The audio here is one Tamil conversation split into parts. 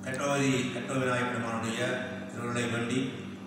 கட்டோதி கட்டோவிநாயக பெருமானுடைய திருவிழை வேண்டி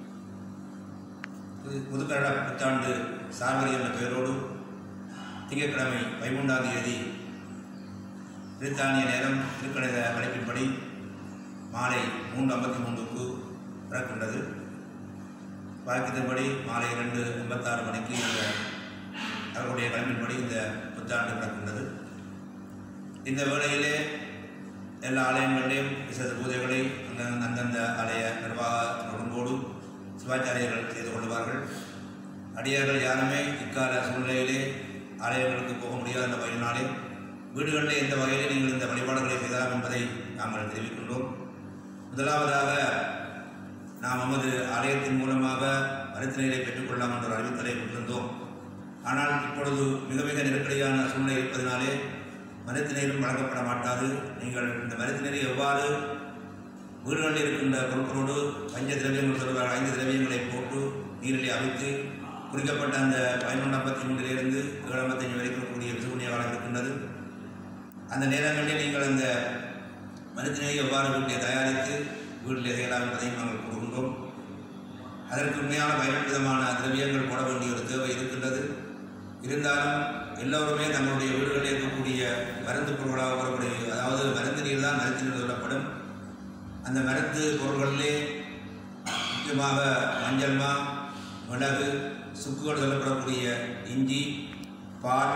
புது- புதுக்கரட புத்தாண்டு சார்வரி என்ற பெயரோடு திங்கட்கிழமை பதிமூன்றாம் தேதி பிரித்தானிய நேரம் திருக்கணித கணிப்பின்படி மாலை மூன்று ஐம்பத்தி மூன்றுக்கு பிறக்கின்றது வாக்கியத்தின்படி மாலை இரண்டு எண்பத்தாறு மணிக்கு இந்த அவர்களுடைய கணிப்பின்படி இந்த புத்தாண்டு பிறக்கின்றது இந்த வேளையிலே எல்லா ஆலயங்களிலேயும் விசேஷ பூஜைகளை அந்தந்த அந்தந்த ஆலய நிர்வாக ஒழுங்கோடு சிவாச்சாரியர்கள் செய்து கொள்வார்கள் அடியார்கள் யாருமே இக்கால சூழ்நிலையிலே ஆலயங்களுக்கு போக முடியாத அந்த வகையினாலே வீடுகளிலே எந்த வகையிலே நீங்கள் இந்த வழிபாடுகளை செய்யலாம் என்பதை நாங்கள் தெரிவிக்கின்றோம் முதலாவதாக நாம் நமது ஆலயத்தின் மூலமாக மருத்துவரை பெற்றுக்கொள்ளலாம் என்ற ஒரு அறிவித்தலை கொண்டிருந்தோம் ஆனால் இப்பொழுது மிக மிக நெருக்கடியான சூழ்நிலை இருப்பதனாலே மருத்துவரும் வழங்கப்பட மாட்டாது நீங்கள் இந்த மருத்துவரை எவ்வாறு வீடுகளில் இருக்கின்ற பொருட்களோடு பஞ்ச திரவியங்கள் சொல்வார்கள் ஐந்து திரவியங்களை போட்டு நீரிலே அவித்து குறிக்கப்பட்ட அந்த பதினொன்று ஐம்பத்தி மூன்றிலிருந்து ஏழு ஐம்பத்தஞ்சு வரைக்கும் இருக்கக்கூடிய விசுகுணிய காலம் இருக்கின்றது அந்த நேரங்களில் நீங்கள் அந்த மருத்துவரை எவ்வாறு வீட்டிலே தயாரித்து வீட்டிலே செய்யலாம் என்பதையும் நாங்கள் கூறுகின்றோம் அதற்கு உண்மையான பயன் விதமான திரவியங்கள் போட வேண்டிய ஒரு தேவை இருக்கின்றது இருந்தாலும் எல்லோருமே தங்களுடைய வீடுகளில் இருக்கக்கூடிய மருந்து பொருட்களாக வரக்கூடிய அதாவது மருந்து நீர் தான் மருந்து நீர் சொல்லப்படும் அந்த மருந்து பொருட்களிலே முக்கியமாக மஞ்சள் மா மிளகு சுக்குகள் சொல்லப்படக்கூடிய இஞ்சி பால்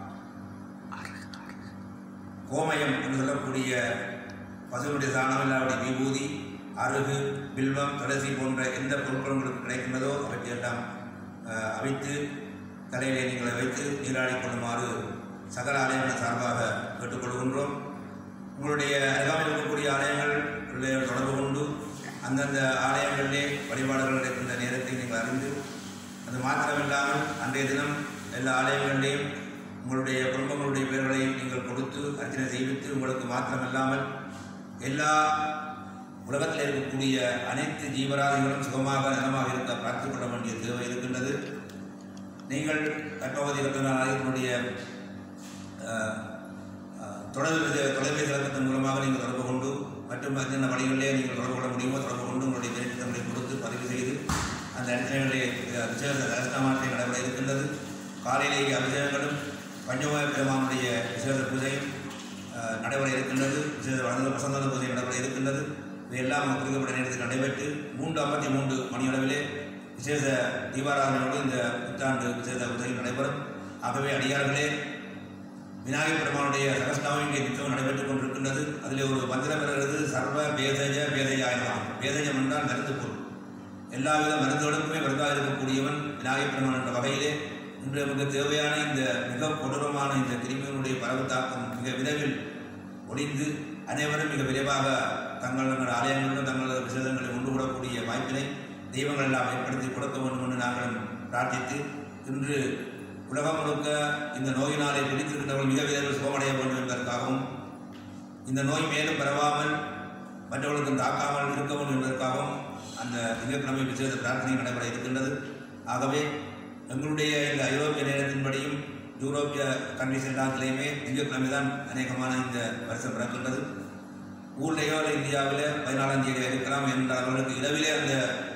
கோமயம் என்று சொல்லக்கூடிய பசுவுடைய சாணம் இல்லாவுடைய விபூதி அருகு பில்வம் துளசி போன்ற எந்த பொருட்கள் உங்களுக்கு கிடைக்கின்றதோ அவற்றையெல்லாம் அஹ், அவித்து தலையிலே நீங்கள் வைத்து நீராடி கொள்ளுமாறு சகல ஆலயங்கள் சார்பாக கேட்டுக்கொள்கின்றோம் உங்களுடைய அருகாமையில் இருக்கக்கூடிய ஆலயங்களிலே தொடர்பு கொண்டு அந்தந்த ஆலயங்களிலே வழிபாடுகள் நடக்கின்ற நேரத்தை நீங்கள் அறிந்து அது மாத்திரமில்லாமல் அன்றைய தினம் எல்லா ஆலயங்களிலேயும் உங்களுடைய குடும்பங்களுடைய பெயர்களை நீங்கள் கொடுத்து அர்ச்சனை செய்வித்து உங்களுக்கு மாத்திரமில்லாமல் எல்லா உலகத்தில் இருக்கக்கூடிய அனைத்து ஜீவராசிகளும் சுகமாக நலமாக இருக்க பார்த்துக் கொள்ள வேண்டிய தேவை இருக்கின்றது நீங்கள் கற்பவதி ஆலயத்தினுடைய அஹ், அஹ், தொடர்பு தொலைபேசி இலக்கத்தின் மூலமாக நீங்கள் தொடர்பு கொண்டு மற்றும் என்னென்ன வழிகளிலே நீங்கள் தொடர்பு கொள்ள முடியுமோ தொடர்பு கொண்டு உங்களுடைய பேரிட்டங்களை கொடுத்து பதிவு செய்து அந்த அடிப்படைகளிலே விசேஷ தரிசனமானத்தை நடைபெற இருக்கின்றது காலையிலேயே அபிஷேகங்களும் பஞ்சமய பெருமானுடைய விசேஷ பூஜையும் அஹ், நடைபெற இருக்கின்றது விசேஷ வசந்த வசந்த பூஜை நடைபெற இருக்கின்றது இவையெல்லாம் குறிக்கப்பட்ட நேரத்தில் நடைபெற்று மூன்று ஐம்பத்தி மூன்று மணியளவிலே விசேஷ தீபாராதனையோடு இந்த புத்தாண்டு விசேஷ பூஜை நடைபெறும் ஆகவே அடியார்களே விநாயகர் பெருமானுடைய சகஸ்நாமம் இங்கே நிச்சயம் நடைபெற்றுக் கொண்டிருக்கின்றது அதில் ஒரு மந்திரம் வருகிறது சர்வ பேதஜ பேதஜாயமாம் பேதஜம் என்றால் மருந்து பொருள் எல்லாவித மருந்துகளுக்குமே மருந்தாக இருக்கக்கூடியவன் விநாயகர் பெருமான் என்ற வகையிலே இன்று நமக்கு தேவையான இந்த மிக கொடூரமான இந்த கிருமியினுடைய பரவு தாக்கம் மிக விரைவில் ஒளிந்து அனைவரும் மிக விரைவாக தங்கள் ஆலயங்களிலும் தங்களது விசேஷங்களை கொண்டு கூடக்கூடிய வாய்ப்பினை தெய்வங்கள் எல்லாம் ஏற்படுத்தி கொடுக்க வேண்டும் என்று நாங்களும் பிரார்த்தித்து இன்று உலகம் முழுக்க இந்த நோயினாலே பிடித்திருந்தவர்கள் மிக விரைவில் சுகமடைய வேண்டும் என்பதற்காகவும் இந்த நோய் மேலும் பரவாமல் மற்றவர்களுக்கு தாக்காமல் இருக்க வேண்டும் என்பதற்காகவும் அந்த திங்கட்கிழமை விசேஷ பிரார்த்தனை நடைபெற இருக்கின்றது ஆகவே எங்களுடைய இந்த ஐரோப்பிய நேரத்தின்படியும் யூரோப்பிய கண்ட்ரிஸ் எல்லாத்திலையுமே திங்கட்கிழமை தான் அநேகமான இந்த வருஷம் பிறக்கின்றது ஊர்லேயோ இல்லை இந்தியாவில் பதினாலாம் தேதியாக இருக்கலாம் என்ற அவர்களுக்கு இரவிலே அந்த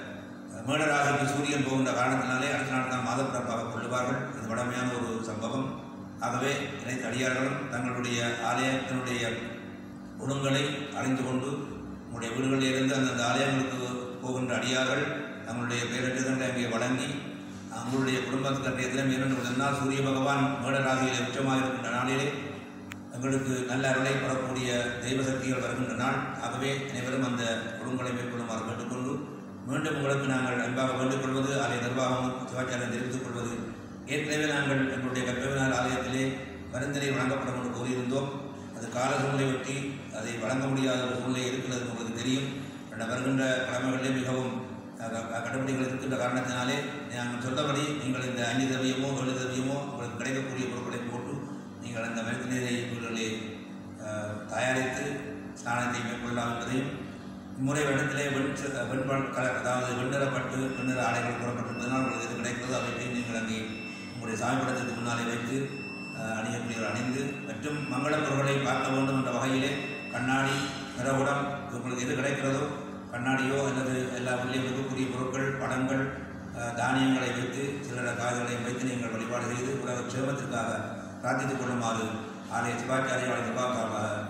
மேடராசிக்கு சூரியன் போகின்ற காரணத்தினாலே அடுத்த நாள் தான் மாதப்பிறப்பாக கொள்ளுவார்கள் இது வடமையான ஒரு சம்பவம் ஆகவே இணைத்த அடியார்களும் தங்களுடைய ஆலயத்தினுடைய ஒழுங்கலை அறிந்து கொண்டு உங்களுடைய வீடுகளில் இருந்து அந்தந்த ஆலயங்களுக்கு போகின்ற அடியார்கள் தங்களுடைய பேரட்டுதங்களை அங்கே வழங்கி அவங்களுடைய குடும்பத்துக்கு அன்றைய தினம் இரண்டு முதல் நாள் சூரிய பகவான் மேடராசியில் உச்சமாக இருக்கின்ற நாளிலே எங்களுக்கு நல்ல அருளை பெறக்கூடிய தெய்வ சக்திகள் வருகின்ற நாள் ஆகவே அனைவரும் அந்த ஒழுங்கலை மேற்கொள்ளுமாறு கேட்டுக்கொண்டு மீண்டும் உங்களுக்கு நாங்கள் அன்பாக வேண்டிக் கொள்வது ஆலய நிர்வாகம் சிவாச்சாரியம் தெரிவித்துக் கொள்வது ஏற்கனவே நாங்கள் எங்களுடைய கற்பவினார் ஆலயத்திலே மருந்தினை வழங்கப்படும் என்று கூறியிருந்தோம் அது கால சூழ்நிலை ஒட்டி அதை வழங்க முடியாத ஒரு சூழ்நிலை இருக்கிறது உங்களுக்கு தெரியும் ரெண்டு வருகின்ற கிழமைகளிலே மிகவும் அஹ், க- கடுபிடிகள் இருக்கின்ற காரணத்தினாலே நாங்கள் சொன்னபடி நீங்கள் இந்த அந்நிய திரவியமோ வெள்ளி திரவியமோ உங்களுக்கு கிடைக்கக்கூடிய பொருட்களை போட்டு நீங்கள் அந்த மருத்து நீரை வீடுகளிலே அஹ், தயாரித்து ஸ்நானத்தை மேற்கொள்ளலாம் என்பதையும் இம்முறை இடத்திலே வெண் ச- வெண்பால் கலர் அதாவது வெண்ணிறப்பட்டு வெண்ணிற ஆடைகள் கூறப்பட்டிருப்பதனால் உங்களுக்கு எது கிடைக்கிறதோ அவற்றை நீங்கள் அங்கே உங்களுடைய சாமிப்படத்துக்கு முன்னாலே வைத்து அஹ், அணியக்கூடியவர் அணிந்து மற்றும் மங்களப் பொருட்களை பார்க்க வேண்டும் என்ற வகையிலே கண்ணாடி நிறகுடம் உங்களுக்கு எது கிடைக்கிறதோ கண்ணாடியோ அல்லது எல்லா பிள்ளைகளுக்குரிய பொருட்கள் படங்கள் அஹ், தானியங்களை வைத்து சிலர காய்களையும் வைத்து நீங்கள் வழிபாடு செய்து உலக க்ஷேமத்திற்காக பிரார்த்தித்துக் கொள்ளுமாறு ஆலய சிவாச்சாரியாலய நிர்வாக